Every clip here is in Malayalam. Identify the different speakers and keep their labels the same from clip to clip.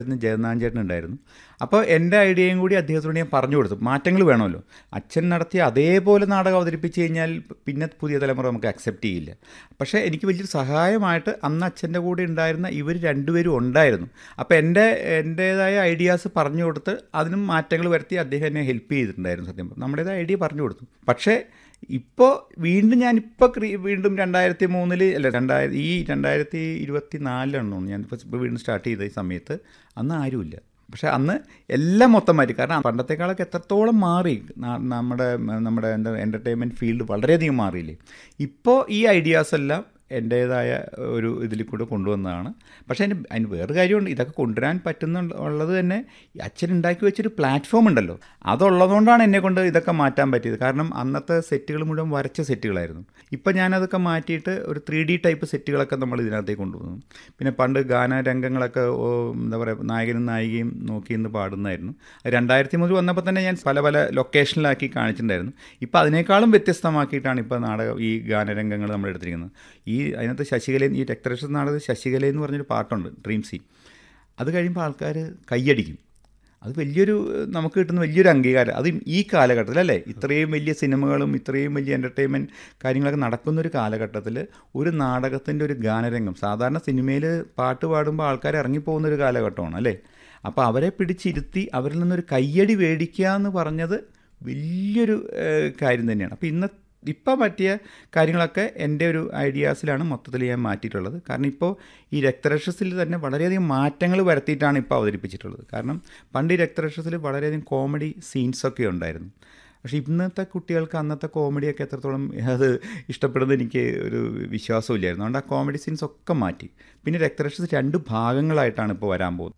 Speaker 1: ഇന്ന് ജഗന്നാഥൻ ചേട്ടൻ ഉണ്ടായിരുന്നു അപ്പോൾ എൻ്റെ ഐഡിയയും കൂടി അദ്ദേഹത്തോട് ഞാൻ പറഞ്ഞു കൊടുത്തു മാറ്റങ്ങൾ വേണമല്ലോ അച്ഛൻ നടത്തിയ അതേപോലെ നാടകം അവതരിപ്പിച്ച് കഴിഞ്ഞാൽ പിന്നെ പുതിയ തലമുറ നമുക്ക് അക്സെപ്റ്റ് ചെയ്യില്ല പക്ഷേ എനിക്ക് വലിയൊരു സഹായമായിട്ട് അന്ന് അച്ഛൻ്റെ കൂടെ ഉണ്ടായിരുന്ന ഇവർ രണ്ടുപേരും ഉണ്ടായിരുന്നു അപ്പോൾ എൻ്റെ എൻ്റേതായ ഐഡിയാസ് പറഞ്ഞു കൊടുത്ത് അതിനും മാറ്റങ്ങൾ വരുത്തി അദ്ദേഹം എന്നെ ഹെൽപ്പ് ചെയ്തിട്ടുണ്ടായിരുന്നു സത്യം പറഞ്ഞാൽ. നമ്മുടേതായ ഐഡിയ പറഞ്ഞു കൊടുത്തു പക്ഷേ ഇപ്പോൾ വീണ്ടും ഞാനിപ്പോൾ ക്രീ വീണ്ടും രണ്ടായിരത്തി മൂന്നിൽ അല്ല രണ്ടായിരത്തി ഈ രണ്ടായിരത്തി ഇരുപത്തി നാലിലാണെന്ന് തോന്നുന്നു ഞാനിപ്പോൾ ഇപ്പോൾ വീണ്ടും സ്റ്റാർട്ട് ചെയ്ത ഈ സമയത്ത് അന്ന് ആരുമില്ല പക്ഷേ അന്ന് എല്ലാം മൊത്തം മാറ്റി കാരണം പണ്ടത്തെക്കാളൊക്കെ എത്രത്തോളം മാറി ന- നമ്മുടെ നമ്മുടെ എന്താ എൻ്റർടൈൻമെൻറ്റ് ഫീൽഡ് വളരെയധികം മാറിയില്ലേ ഇപ്പോൾ ഈ ഐഡിയാസ് എല്ലാം എൻ്റേതായ ഒരു ഇതിൽ കൂടെ കൊണ്ടുവന്നതാണ് പക്ഷേ അതിന് അതിന് വേറെ കാര്യമുണ്ട് ഇതൊക്കെ കൊണ്ടുവരാൻ പറ്റുന്ന ഉള്ളത് തന്നെ ഈ അച്ഛൻ ഉണ്ടാക്കി വെച്ചൊരു പ്ലാറ്റ്ഫോം ഉണ്ടല്ലോ അതുള്ളതുകൊണ്ടാണ് എന്നെ കൊണ്ട് ഇതൊക്കെ മാറ്റാൻ പറ്റിയത് കാരണം അന്നത്തെ സെറ്റുകൾ മുഴുവൻ വരച്ച സെറ്റുകളായിരുന്നു ഇപ്പം ഞാനതൊക്കെ മാറ്റിയിട്ട് ഒരു ത്രീ ഡി ടൈപ്പ് സെറ്റുകളൊക്കെ നമ്മൾ ഇതിനകത്തേക്ക് കൊണ്ടുവന്നു പിന്നെ പണ്ട് ഗാനരംഗങ്ങളൊക്കെ ഓ, എന്താ പറയുക നായകനും നായികയും നോക്കി നിന്ന് പാടുന്നതായിരുന്നു രണ്ടായിരത്തി മുതൽ വന്നപ്പോൾ തന്നെ ഞാൻ പല പല ലൊക്കേഷനിലാക്കി കാണിച്ചിട്ടുണ്ടായിരുന്നു ഇപ്പം അതിനേക്കാളും വ്യത്യസ്തമാക്കിയിട്ടാണ് ഇപ്പോൾ നാടകം ഈ ഗാനരംഗങ്ങൾ നമ്മൾ എടുത്തിരിക്കുന്നത് ഈ അതിനകത്ത് ശശികലയും ഈ രക്തരക്ഷ നാടകത്തിൽ ശശികല എന്ന് പറഞ്ഞൊരു പാട്ടുണ്ട് ഡ്രീം സീൻ അത് കഴിയുമ്പോൾ ആൾക്കാർ കൈയടിക്കും അത് വലിയൊരു നമുക്ക് കിട്ടുന്ന വലിയൊരു അംഗീകാരം അത് ഈ കാലഘട്ടത്തിൽ അല്ലേ ഇത്രയും വലിയ സിനിമകളും ഇത്രയും വലിയ എൻ്റർടൈൻമെൻറ്റ് കാര്യങ്ങളൊക്കെ നടക്കുന്ന ഒരു കാലഘട്ടത്തിൽ ഒരു നാടകത്തിൻ്റെ ഒരു ഗാനരംഗം സാധാരണ സിനിമയിൽ പാട്ട് പാടുമ്പോൾ ആൾക്കാർ ഇറങ്ങിപ്പോകുന്ന ഒരു കാലഘട്ടമാണ് അല്ലേ അപ്പോൾ അവരെ പിടിച്ചിരുത്തി അവരിൽ നിന്നൊരു കയ്യടി മേടിക്കുക എന്ന് പറഞ്ഞത് വലിയൊരു ഏഹ്, കാര്യം തന്നെയാണ് അപ്പോൾ ഇന്ന് ഇപ്പം പറ്റിയ കാര്യങ്ങളൊക്കെ എൻ്റെ ഒരു ഐഡിയാസിലാണ് മൊത്തത്തിൽ ഞാൻ മാറ്റിയിട്ടുള്ളത് കാരണം ഇപ്പോൾ ഈ രക്തരക്ഷസിൽ തന്നെ വളരെയധികം മാറ്റങ്ങൾ വരുത്തിയിട്ടാണ് ഇപ്പോൾ അവതരിപ്പിച്ചിട്ടുള്ളത് കാരണം പണ്ട് ഈ രക്തരക്ഷസിൽ വളരെയധികം കോമഡി സീൻസൊക്കെ ഉണ്ടായിരുന്നു പക്ഷേ ഇന്നത്തെ കുട്ടികൾക്ക് അന്നത്തെ കോമഡിയൊക്കെ എത്രത്തോളം അത് ഇഷ്ടപ്പെടുന്നത് എനിക്ക് ഒരു വിശ്വാസമില്ലായിരുന്നു അതുകൊണ്ട് ആ കോമഡി സീൻസ് ഒക്കെ മാറ്റി പിന്നെ രക്തരക്ഷസ് രണ്ട് ഭാഗങ്ങളായിട്ടാണ് ഇപ്പോൾ വരാൻ പോകുന്നത്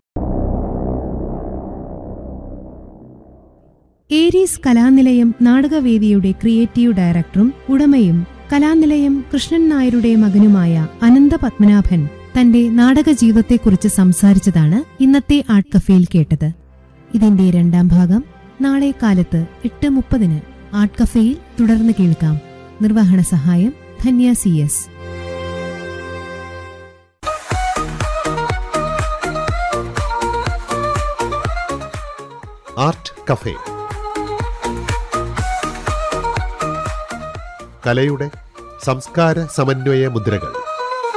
Speaker 2: ഏരീസ് കലാനിലയം നാടകവേദിയുടെ ക്രിയേറ്റീവ് ഡയറക്ടറും ഉടമയും കലാനിലയം കൃഷ്ണൻ നായരുടെ മകനുമായ അനന്ത പത്മനാഭൻ തന്റെ നാടക ജീവിതത്തെക്കുറിച്ച് സംസാരിച്ചതാണ് ഇന്നത്തെ ആർട്ട് കഫേയിൽ കേട്ടത് ഇതിന്റെ രണ്ടാം ഭാഗം നാളെ കാലത്ത് എട്ട് മുപ്പതിന് ആർട്ട് കഫേയിൽ തുടർന്ന് കേൾക്കാം നിർവഹണ സഹായം Dhanya C S
Speaker 3: art cafe കലയുടെ സംസ്കാര സമന്വയ മുദ്രകൾ